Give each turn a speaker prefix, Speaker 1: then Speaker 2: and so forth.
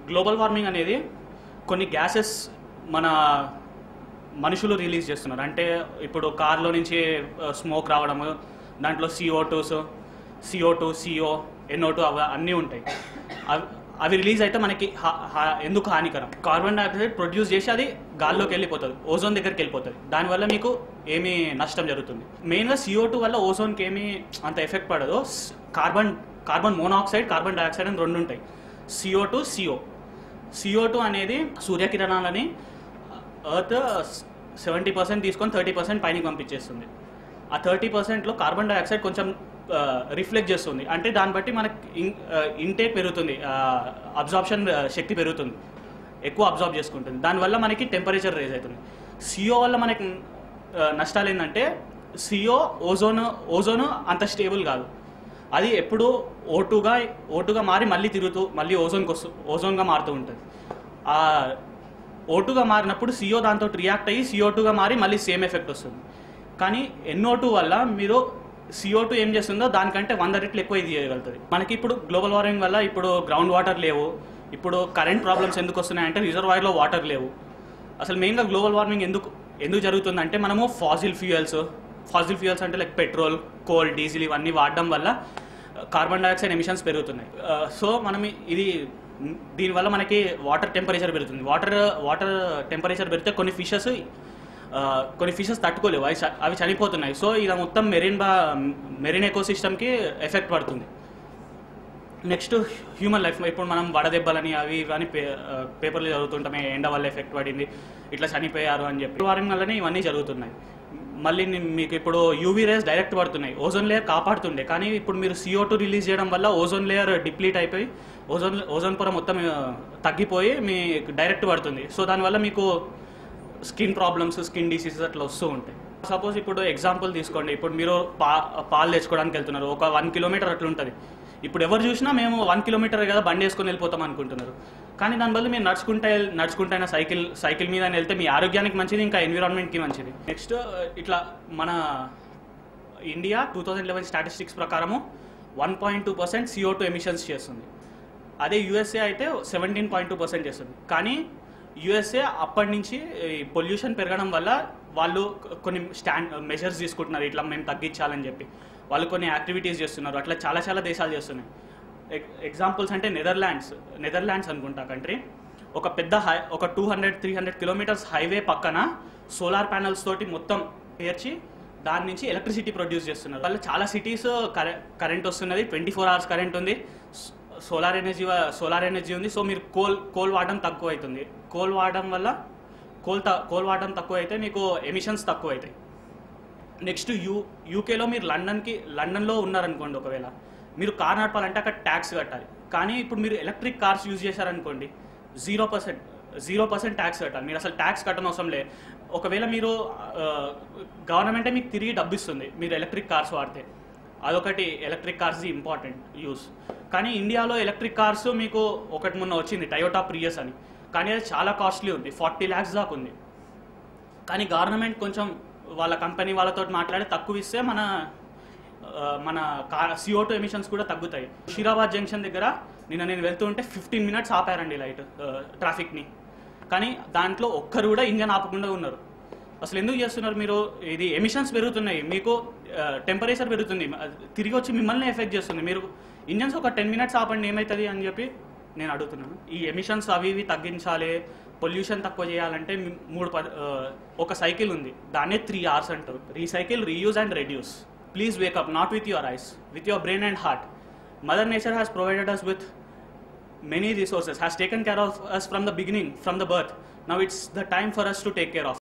Speaker 1: global warming అనేది కొన్ని gases మన మనుషులు రిలీజ్ చేస్తున్నారు అంటే ఇప్పుడు కార్లో నుంచి స్మోక్ రావడము దాంట్లో CO twos CO two CO NO two అవి అన్నీ ఉంటాయి అవి అవి రిలీజ్ అయితే మనకి హా- హా- ఎందుకు హానికరం కార్బన్ డైఆక్సైడ్ ప్రొడ్యూస్ చేసి అది గాల్లోకి వెళ్ళిపోతుంది ఓజోన్ దగ్గరికి వెళ్ళిపోతుంది దానివల్ల మీకు ఏమీ నష్టం జరుగుతుంది మెయిన్గా సిఓ టూ వల్ల ఓజోన్కి ఏమీ అంత ఎఫెక్ట్ పడదు స్- carbon carbon monoxide carbon dioxide అని రెండు ఉంటాయి CO two CO CO two అనేది సూర్యకిరణాలని ఎర్త్ సెవెంటీ పర్సెంట్ తీసుకొని థర్టీ పర్సెంట్ పైనకి పంపించేస్తుంది ఆ థర్టీ పర్సెంట్లో కార్బన్ డైఆక్సైడ్ కొంచెం రిఫ్లెక్ట్ చేస్తుంది అంటే దాన్ని బట్టి మనకి ఇంటేక్ పెరుగుతుంది అబ్జార్ప్షన్ శక్తి పెరుగుతుంది ఎక్కువ అబ్జార్బ్ చేసుకుంటుంది దానివల్ల మనకి టెంపరేచర్ రేజ్ అవుతుంది సిఓ వల్ల మనకి ఆ, నష్టాలు ఏంటంటే సిఓ ఓజోన్ ఓజోన్ అంత స్టేబుల్ కాదు అది ఎప్పుడు ఓటుగా ఓటుగా మారి మళ్ళీ తిరుగుతూ మళ్ళీ ఓజోన్కి వస్తూ ఓజోన్గా మారుతూ ఉంటుంది ఆ ఓటుగా మారినప్పుడు సిఓ దాంతో రియాక్ట్ అయ్యి సిఓ టూగా మారి మళ్ళీ సేమ్ ఎఫెక్ట్ వస్తుంది కానీ ఎన్ఓ టూ వల్ల మీరు సిఓ టూ ఏం చేస్తుందో దానికంటే వంద రెట్లు ఎక్కువ ఇది చేయగలుగుతుంది మనకి ఇప్పుడు గ్లోబల్ వార్మింగ్ వల్ల ఇప్పుడు గ్రౌండ్ వాటర్ లేవు ఇప్పుడు కరెంట్ ప్రాబ్లమ్స్ ఎందుకు వస్తున్నాయంటే రిజర్వాయర్లో వాటర్ లేవు అసలు మెయిన్గా గ్లోబల్ వార్మింగ్ ఎందుకు ఎందుకు జరుగుతుందంటే మనము ఫాజిల్ ఫ్యూయల్స్ ఫాజిల్ ఫ్యూయల్స్ అంటే లైక్ పెట్రోల్ కోల్ డీజిల్ ఇవన్నీ వాడడం వల్ల కార్బన్ డైఆక్సైడ్ ఎమిషన్స్ పెరుగుతున్నాయి సో మనం ఇది దీనివల్ల మనకి వాటర్ టెంపరేచర్ పెరుగుతుంది వాటర్ వాటర్ టెంపరేచర్ పెరిగితే కొన్ని ఫిషెస్ కొన్ని ఫిషెస్ తట్టుకోలేవు అవి చ- అవి చనిపోతున్నాయి సో ఇలా మొత్తం మెరీన్ బా మెరీన్ ఎకోసిస్టమ్కి ఎఫెక్ట్ పడుతుంది నెక్స్ట్ హ్యూమన్ లైఫ్ ఇప్పుడు మనం వడదెబ్బలని అవి ఇవన్నీ పే పేపర్లు చదువుతుంటామే ఎండ వల్ల ఎఫెక్ట్ పడింది ఇట్లా చనిపోయారు అని చెప్పి వారం వల్లనే ఇవన్నీ జరుగుతున్నాయి మళ్ళీ ని- మీకు ఇప్పుడు యూవీ రేస్ డైరెక్ట్ పడుతున్నాయి ఓజోన్ లేయర్ కాపాడుతుండే కానీ ఇప్పుడు మీరు సిఓ టూ రిలీజ్ చేయడం వల్ల ఓజోన్ లేయర్ డిప్లీట్ అయిపోయి ఓజోన్ ఓజోన్ పొర మొత్తం ఆ, తగ్గిపోయి మీ డైరెక్ట్ పడుతుంది సో దానివల్ల మీకు స్కిన్ ప్రాబ్లమ్స్ స్కిన్ డిసీజెస్ అట్లా వస్తూ ఉంటాయి సపోజ్ ఇప్పుడు ఎగ్జాంపుల్ తీసుకోండి ఇప్పుడు మీరు పా పాలు తెచ్చుకోవడానికి వెళ్తున్నారు ఒక వన్ కిలోమీటర్ అట్లా ఉంటుంది ఇప్పుడు ఎవరు చూసినా మేము వన్ కిలోమీటర్ కదా బండి వేసుకొని వెళ్ళిపోతాం అనుకుంటున్నారు కానీ దాని బదులు మీరు నడుచుకుంటే నడుచుకుంటైనా సైకిల్ సైకిల్ మీద వెళ్తే మీ ఆరోగ్యానికి మంచిది ఇంకా ఎన్విరాన్మెంట్కి మంచిది నెక్స్ట్ ఇట్లా మన India two thousand eleven statistics ప్రకారము one point two percent CO two emissions చేస్తుంది అదే యూఎస్ఏ అయితే సెవెంటీన్ పాయింట్ టూ పర్సెంట్ చేస్తుంది కానీ యూఎస్ఏ అప్పటి నుంచి పొల్యూషన్ పెరగడం వల్ల వాళ్ళు కొన్ని స్టాండ్ మెజర్స్ తీసుకుంటున్నారు ఇట్లా మేము తగ్గించాలని చెప్పి వాళ్ళు కొన్ని యాక్టివిటీస్ చేస్తున్నారు అట్లా చాలా చాలా దేశాలు చేస్తున్నాయి ఎగ్జాంపుల్స్ అంటే నెదర్లాండ్స్ నెదర్లాండ్స్ అనుకుంటా కంట్రీ ఒక పెద్ద హై ఒక two hundred three hundred kilometres highway పక్కన సోలార్ ప్యానల్స్ తోటి మొత్తం పేర్చి దాని నుంచి ఎలక్ట్రిసిటీ ప్రొడ్యూస్ చేస్తున్నారు వాళ్ళు చాలా సిటీస్ కరెంట్ వస్తున్నది ట్వంటీ ఫోర్ అవర్స్ కరెంట్ ఉంది సోలార్ ఎనర్జీ సోలార్ ఎనర్జీ ఉంది సో మీరు కోల్ కోల్ వాడడం తక్కువ అవుతుంది కోల్ వాడడం వల్ల కోల్ త కోల్ వాడడం తక్కువ అయితే మీకు ఎమిషన్స్ తక్కువ అవుతాయి నెక్స్ట్ యూ యూకేలో మీరు లండన్కి లండన్లో ఉన్నారనుకోండి ఒకవేళ మీరు కార్ నడపాలంటే అక్కడ ట్యాక్స్ కట్టాలి కానీ ఇప్పుడు మీరు ఎలక్ట్రిక్ కార్స్ యూజ్ చేశారనుకోండి zero percent zero percent tax కట్టాలి మీరు అసలు ట్యాక్స్ కట్టడం అవసరం లే ఒకవేళ మీరు గవర్నమెంటే మీకు తిరిగి డబ్బు ఇస్తుంది మీరు ఎలక్ట్రిక్ కార్స్ వాడితే అదొకటి ఎలక్ట్రిక్ కార్స్ ఇంపార్టెంట్ యూస్ కానీ ఇండియాలో ఎలక్ట్రిక్ కార్స్ మీకు ఒకటి మొన్న వచ్చింది టయోటా ప్రియస్ అని కానీ అది చాలా కాస్ట్లీ ఉంది ఫార్టీ ల్యాక్స్ దాకా ఉంది కానీ గవర్నమెంట్ కొంచెం వాళ్ళ కంపెనీ వాళ్ళతో మాట్లాడి తక్కువ ఇస్తే మన ఆ, మన సిఓ టూ ఎమిషన్స్ కూడా తగ్గుతాయి షీరాబాద్ జంక్షన్ దగ్గర నిన్న నేను వెళ్తుంటే ఫిఫ్టీన్ మినిట్స్ ఆపారండి లైట్ ట్రాఫిక్ని కానీ దాంట్లో ఒక్కరు కూడా ఇంజన్ ఆపకుండా ఉన్నారు అసలు ఎందుకు చేస్తున్నారు మీరు ఇది ఎమిషన్స్ పెరుగుతున్నాయి మీకు టెంపరేచర్ పెరుగుతుంది అది తిరిగి వచ్చి మిమ్మల్ని ఎఫెక్ట్ చేస్తుంది మీరు ఇంజన్స్ ఒక టెన్ మినిట్స్ ఆపండి ఏమవుతుంది అని చెప్పి నేను అడుగుతున్నాను ఈ ఎమిషన్స్ అవి ఇవి తగ్గించాలి పొల్యూషన్ తక్కువ చేయాలంటే మీ- మూడు ప- ఆ, ఒక సైకిల్ ఉంది దాన్నే త్రీ అవర్స్ అంటారు recycle reuse and reduce please wake up not with your eyes with your brain and heart mother nature has provided us with many resources has taken care of us from the beginning from the birth now it's the time for us to take care of